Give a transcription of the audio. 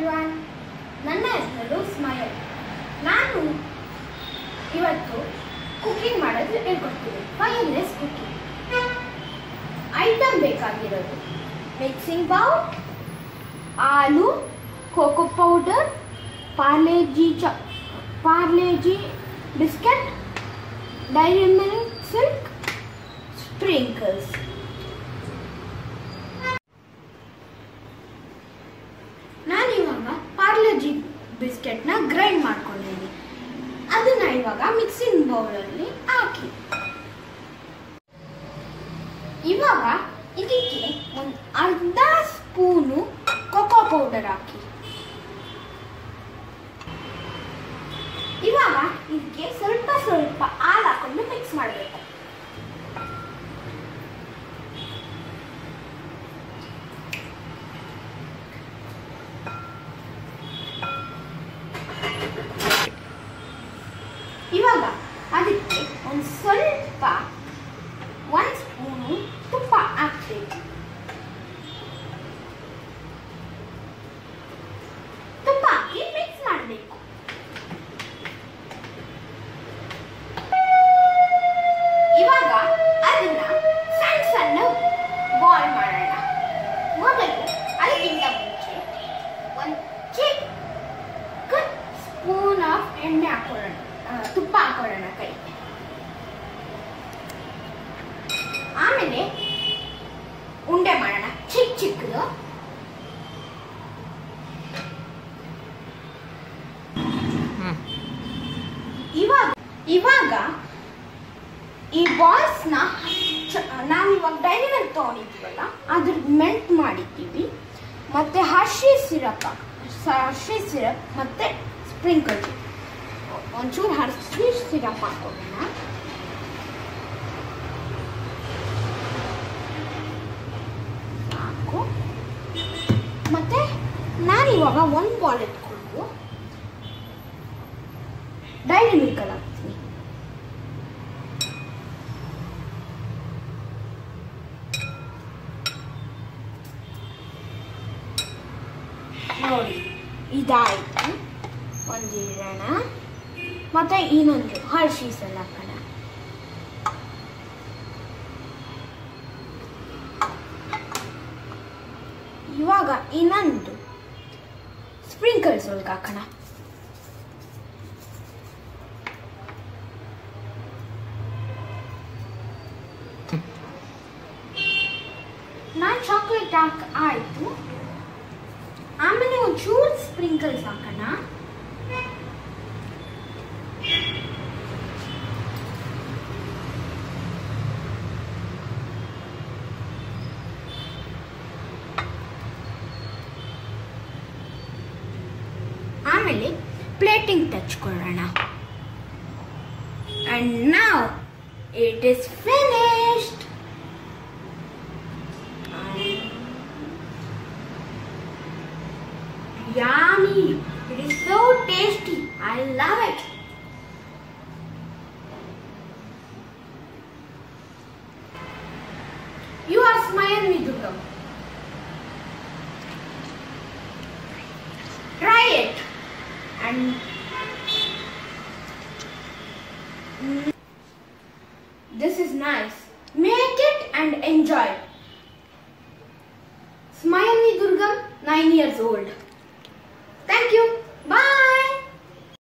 Everyone ನನ್ನ ಹೆಸರು ಸ್ಮಯಲ್ ನಾನು ಇವತ್ತು ಕುಕಿಂಗ್ ಮಾಡೋದು ಹೇಳ್ಕೊಡ್ತೀನಿ ಫೈನ್ಲೆಸ್ ಕುಕಿಂಗ್ ಐಟಮ್ ಬೇಕಾಗಿರೋದು ಮಿಕ್ಸಿಂಗ್ ಬೌಲ್ ಹಾಲು ಕೋಕೋ ಪೌಡರ್ ಪಾರ್ಲೇಜಿ ಚ Parle G biscuit Dairy Milk Silk sprinkles ನಾನಿವಾಗ ಪಾರ್ಲೆಜಿ ಬಿಸ್ಕೆಟ್ನ ಗ್ರೈಂಡ್ ಮಾಡ್ಕೊಂಡಿದ್ದೀನಿ ಅದನ್ನ ಇವಾಗ ಮಿಕ್ಸಿಂಗ್ ಬೌಲಲ್ಲಿ ಹಾಕಿ ಇವಾಗ ಇದಕ್ಕೆ ಒಂದು ಅರ್ಧ ಸ್ಪೂನು ಕೊಕೋ ಪೌಡರ್ ಹಾಕಿ ಇವಾಗ ಇದಕ್ಕೆ ಸ್ವಲ್ಪ ಸ್ವಲ್ಪ ಹಾಲು ಹಾಕೊಂಡು ಮಿಕ್ಸ್ ಮಾಡಬೇಕು ಇವಾಗ ಅದಕ್ಕೆ ಒಂದು ಸ್ವಲ್ಪ ಒಂದು ಸ್ಪೂನು ತುಪ್ಪ ಹಾಕ್ಬೇಕು ತುಪ್ಪ ಹಾಕಿ ಮಿಕ್ಸ್ ಮಾಡಬೇಕು ಇವಾಗ ಅದನ್ನ ಸಣ್ಣ ಸಣ್ಣ ಬಾಲ್ ಮಾಡೋಣ ಮೊದಲು ಅದಕ್ಕಿಂತ ಮುಂಚೆ ಒಂದು ಚಿಕ್ಕ ಸ್ಪೂನ್ ಆಫ್ ಎಣ್ಣೆ ಹಾಕೊಳ್ಳೋಣ ಆ, ತುಪ್ಪ ಹಾಕೊಳ್ಳೋಣ ಕೈಗೆ ಆಮೇಲೆ ಉಂಡೆ ಮಾಡೋಣ ಚಿಕ್ಕ ಚಿಕ್ಕದು ಇವಾಗ ಇವಾಗ ಈ ಬಾಲ್ಸ್ನ ನಾವು ಇವಾಗ ಡೈರಿ ಮಿಲ್ಕ್ ತೊಗೊಂಡಿದ್ದೀವಲ್ಲ ಅದ್ರ ಮೆಲ್ಟ್ ಮಾಡಿದ್ದೀವಿ ಮತ್ತೆ ಹರ್ಷಿ ಸಿರಪ್ ಹರ್ಷಿ ಸಿರಪ್ ಮತ್ತೆ ಸ್ಪ್ರಿಂಕಲ್ ಒಂಚೂರು ಹರ್ಷಿ ಸಿರಪ್ ಹಾಕೋಣ ಸಾಕು ಮತ್ತೆ ನಾನಿವಾಗ ಒಂದು ಬಾಲ್ ಎತ್ಕೊಂಡು ಡೈರಿ ಮಿಲ್ಕಲ್ಲಿ ಹಾಕ್ತೀನಿ ನೋಡಿ ಇದಾಯ್ತು ಒಂದು ಇಡೋಣ ಮತ್ತೆ ಇನ್ನೊಂದು ಹರ್ಷೀಸ್ ಎಲ್ಲ ಹಾಕೋಣ ಇವಾಗ ಇನ್ನೊಂದು ಸ್ಪ್ರಿಂಕಲ್ಸ್ ಒಳಗೆ ಹಾಕೋಣ ನಾನು ಚಾಕ್ಲೇಟ್ ಹಾಕ್ ಆಯಿತು ಆಮೇಲೆ ಒಂಚೂರು ಸ್ಪ್ರಿಂಕಲ್ಸ್ ಹಾಕೋಣ ಆಮೇಲೆ ಪ್ಲೇಟಿಂಗ್ ಟಚ್ ಕೊಡೋಣ ಅಂಡ್ ನಾವ್ it is finished Yummy! It is so tasty. I love it. You are smiling me, Durga. Try it. And Mm. this is nice. Make it and enjoy. Smile me, Durgam, 9 years old. Thank you.